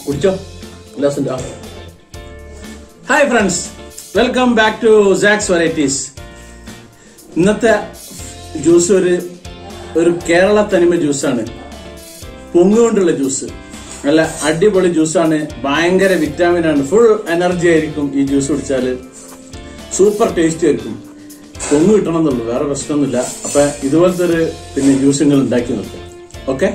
കുടിച്ചോ ഗ്ലാസ് ഉണ്ട് hi friends welcome back to Saks varieties ഇന്നത്തെ ജ്യൂസ് ഒരു ഒരു കേരള തനിമ ജ്യൂസാണ് പൊങ്ങുകൊണ്ടുള്ള ജ്യൂസ് നല്ല അടിപൊളി ജ്യൂസാണ് ഭയങ്കര വിറ്റാമിൻ ആണ് ഫുൾ എനർജി ആയിരിക്കും ഈ ജ്യൂസ് കുടിച്ചാല് സൂപ്പർ ടേസ്റ്റി ആയിരിക്കും പൊങ്ങ് കിട്ടണം എന്നുള്ളൂ വേറെ പ്രശ്നമൊന്നുമില്ല അപ്പൊ ഇതുപോലത്തെ ഒരു പിന്നെ ജ്യൂസ് നിങ്ങൾ ഉണ്ടാക്കി നോക്കും ഓക്കെ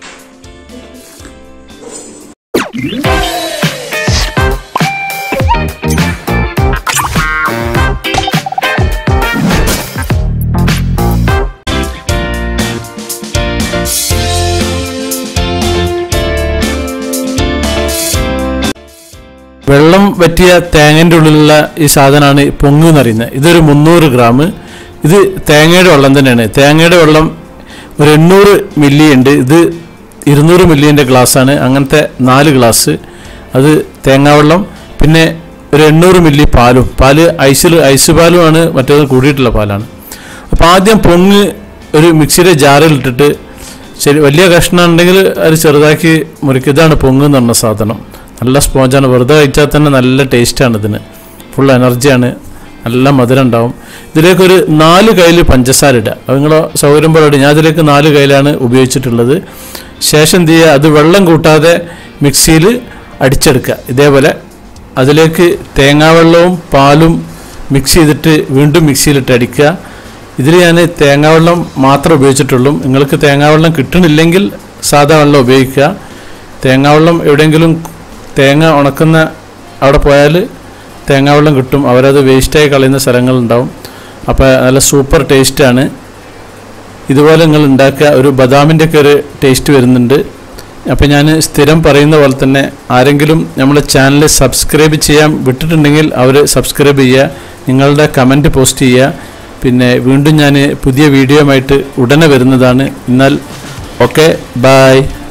വെള്ളം വറ്റിയ തേങ്ങൻ്റെ ഉള്ളിലുള്ള ഈ സാധനമാണ് പൊങ്ങ് എന്ന് പറയുന്നത് ഇതൊരു മുന്നൂറ് ഗ്രാം ഇത് തേങ്ങയുടെ വെള്ളം തന്നെയാണ് തേങ്ങയുടെ വെള്ളം ഒരു എണ്ണൂറ് മില്ലി ഉണ്ട് ഇത് ഇരുന്നൂറ് മില്ലിൻ്റെ ഗ്ലാസ്സാണ് അങ്ങനത്തെ നാല് ഗ്ലാസ് അത് തേങ്ങാവെള്ളം പിന്നെ ഒരു എണ്ണൂറ് മില്ലി പാലും പാല് ഐസിൽ ഐസ് പാലുമാണ് മറ്റേത് കൂടിയിട്ടുള്ള പാലാണ് അപ്പോൾ ആദ്യം പൊങ്ങ് ഒരു മിക്സിയുടെ ജാറിൽ ഇട്ടിട്ട് ശരി വലിയ കഷ്ണം ഉണ്ടെങ്കിൽ അത് ചെറുതാക്കി മുറിക്കുക ഇതാണ് പൊങ്ങ് എന്ന് പറഞ്ഞ സാധനം നല്ല സ്പോഞ്ചാണ് വെറുതെ കഴിച്ചാൽ തന്നെ നല്ല ടേസ്റ്റാണ് ഇതിന് ഫുൾ എനർജിയാണ് നല്ല മധുരം ഉണ്ടാവും ഇതിലേക്കൊരു നാല് കയ്യിൽ പഞ്ചസാര ഇടുക അത് നിങ്ങളെ സൗകര്യം പോലെ ഇടുക. ഞാൻ ഇതിലേക്ക് നാല് കയ്യിലാണ് ഉപയോഗിച്ചിട്ടുള്ളത് ശേഷം എന്ത് ചെയ്യുക അത് വെള്ളം കൂട്ടാതെ മിക്സിയിൽ അടിച്ചെടുക്കുക ഇതേപോലെ അതിലേക്ക് തേങ്ങാവെള്ളവും പാലും മിക്സ് ചെയ്തിട്ട് വീണ്ടും മിക്സിയിലിട്ട് അടിക്കുക ഇതിൽ ഞാൻ തേങ്ങാവെള്ളം മാത്രമേ ഉപയോഗിച്ചിട്ടുള്ളൂ നിങ്ങൾക്ക് തേങ്ങാവെള്ളം കിട്ടണില്ലെങ്കിൽ സാധാ വെള്ളം ഉപയോഗിക്കുക തേങ്ങാവെള്ളം എവിടെയെങ്കിലും തേങ്ങ ഉണക്കുന്ന അവിടെ പോയാൽ തേങ്ങാവെള്ളം കിട്ടും അവരത് വേസ്റ്റായി കളയുന്ന സ്ഥലങ്ങളുണ്ടാവും അപ്പോൾ നല്ല സൂപ്പർ ടേസ്റ്റാണ് ഇതുപോലെ നിങ്ങൾ ഉണ്ടാക്കുക ഒരു ബദാമിൻ്റെ ഒക്കെ ഒരു ടേസ്റ്റ് വരുന്നുണ്ട് അപ്പോൾ ഞാൻ സ്ഥിരം പറയുന്ന പോലെ തന്നെ ആരെങ്കിലും നമ്മുടെ ചാനൽ സബ്സ്ക്രൈബ് ചെയ്യാൻ വിട്ടിട്ടുണ്ടെങ്കിൽ അവർ സബ്സ്ക്രൈബ് ചെയ്യുക നിങ്ങളുടെ കമൻറ്റ് പോസ്റ്റ് ചെയ്യുക പിന്നെ വീണ്ടും ഞാൻ പുതിയ വീഡിയോ ആയിട്ട് ഉടനെ വരുന്നതാണ് എന്നാൽ ഓക്കെ ബായ്